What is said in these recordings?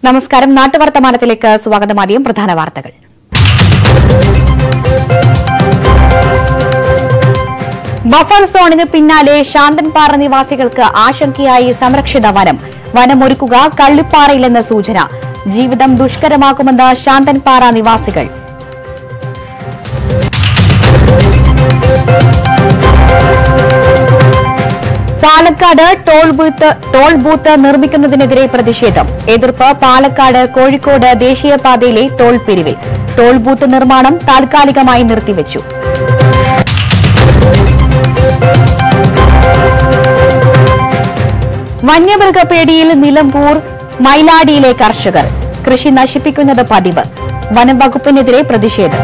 നമസ്കാരം നാട്ടുവർത്തമാനത്തിലേക്ക് സ്വാഗതം ആദ്യം പ്രധാന വാർത്തകൾ ബഫർ സോണിന് പിന്നാലെ ശാന്തൻപാറ നിവാസികൾക്ക് ആശങ്കയായി സംരക്ഷിത വനം വനമൊരുക്കുക കള്ളിപ്പാറയിലെന്ന സൂചന ജീവിതം ദുഷ്കരമാക്കുമെന്ന് ശാന്തൻപാറ നിവാസികൾ Palakkad toll booth toll booth നിർമ്മിക്കുന്നതിനെതിരെ പ്രതിഷേധം എതിർപ്പ് പാലക്കാട് കോഴിക്കോട് ദേശീയപാതയിലെ ടോൾ പിരിവിൽ ടോൾ ബൂത്ത് നിർമ്മാണം താൽക്കാലികമായി നിർത്തിവച്ചു വന്യമൃഗപേടിയിൽ നിലമ്പൂർ മൈലാടിയിലെ കർഷകർ കൃഷി നശിപ്പിക്കുന്നത് പതിവ് വനം വകുപ്പിനെതിരെ പ്രതിഷേധം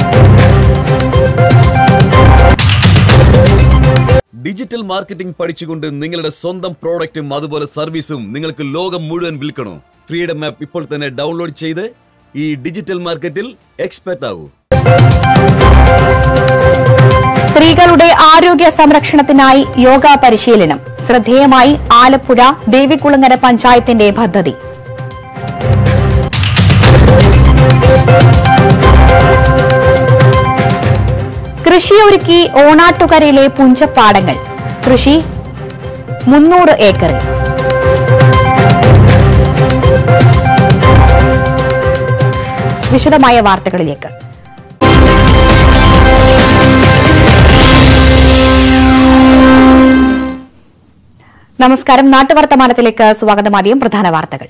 ഡിജിറ്റൽ മാർക്കറ്റിംഗ് പഠിച്ചുകൊണ്ട് നിങ്ങളുടെ സ്വന്തം പ്രോഡക്റ്റും അതുപോലെ സർവീസും നിങ്ങൾക്ക് ലോകം മുഴുവൻ വിൽക്കണോ ഫ്രീഡം ആപ്പ് ഇപ്പോൾ തന്നെ ഡൗൺലോഡ് ചെയ്ത് ഈ ഡിജിറ്റൽ മാർക്കറ്റിൽ എക്സ്പെർട്ട് ആകൂ സ്ത്രീകളുടെ ആരോഗ്യ സംരക്ഷണത്തിനായി യോഗ പരിശീലനം ശ്രദ്ധേയമായി ആലപ്പുഴ ദേവികുളങ്ങര പഞ്ചായത്തിന്റെ പദ്ധതി കൃഷിയൊരുക്കി ഓണാട്ടുകരയിലെ പുഞ്ചപ്പാടങ്ങൾ കൃഷി മുന്നൂറ് ഏക്കറിൽ വിശദമായ വാർത്തകളിലേക്ക് നമസ്കാരം നാട്ടുവർത്തമാനത്തിലേക്ക് സ്വാഗതം ആദ്യം പ്രധാന വാർത്തകൾ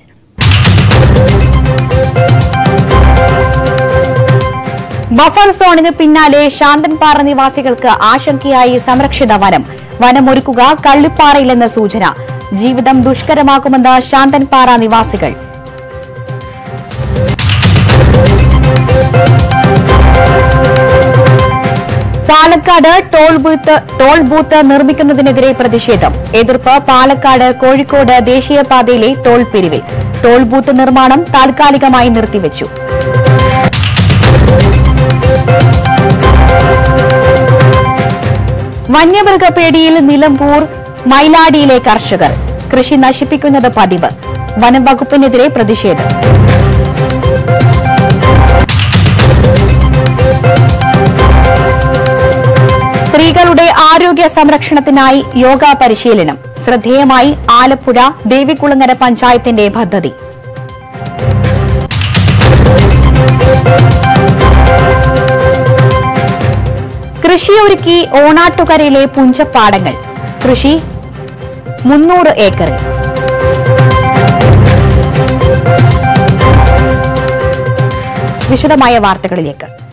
ബഫർ സോണിന് പിന്നാലെ ശാന്തൻപാറ നിവാസികൾക്ക് ആശങ്കയായി സംരക്ഷിത വനം വനമൊരുക്കുക കള്ളിപ്പാറയിലെന്ന സൂചന ജീവിതം ദുഷ്കരമാക്കുമെന്ന് ശാന്തൻപാറ നിവാസികൾ Palakkad toll booth toll booth നിർമ്മിക്കുന്നതിനെതിരെ പ്രതിഷേധം എതിർപ്പ് പാലക്കാട് കോഴിക്കോട് ദേശീയപാതയിലെ ടോൾ പിരിവിൽ ടോൾ ബൂത്ത് നിർമ്മാണം താൽക്കാലികമായി നിർത്തിവച്ചു വന്യമൃഗപേടിയിൽ നിലമ്പൂർ മൈലാടിയിലെ കർഷകർ കൃഷി നശിപ്പിക്കുന്നത് പതിവ് വനം വകുപ്പിനെതിരെ പ്രതിഷേധം സ്ത്രീകളുടെ ആരോഗ്യ സംരക്ഷണത്തിനായി യോഗ പരിശീലനം ശ്രദ്ധേയമായി ആലപ്പുഴ ദേവികുളങ്ങര പഞ്ചായത്തിന്റെ പദ്ധതി കൃഷിയൊരുക്കി ഓണാട്ടുകരയിലെ പുഞ്ചപ്പാടങ്ങൾ കൃഷി മുന്നൂറ് ഏക്കറിൽ വിശദമായ വാർത്തകളിലേക്ക്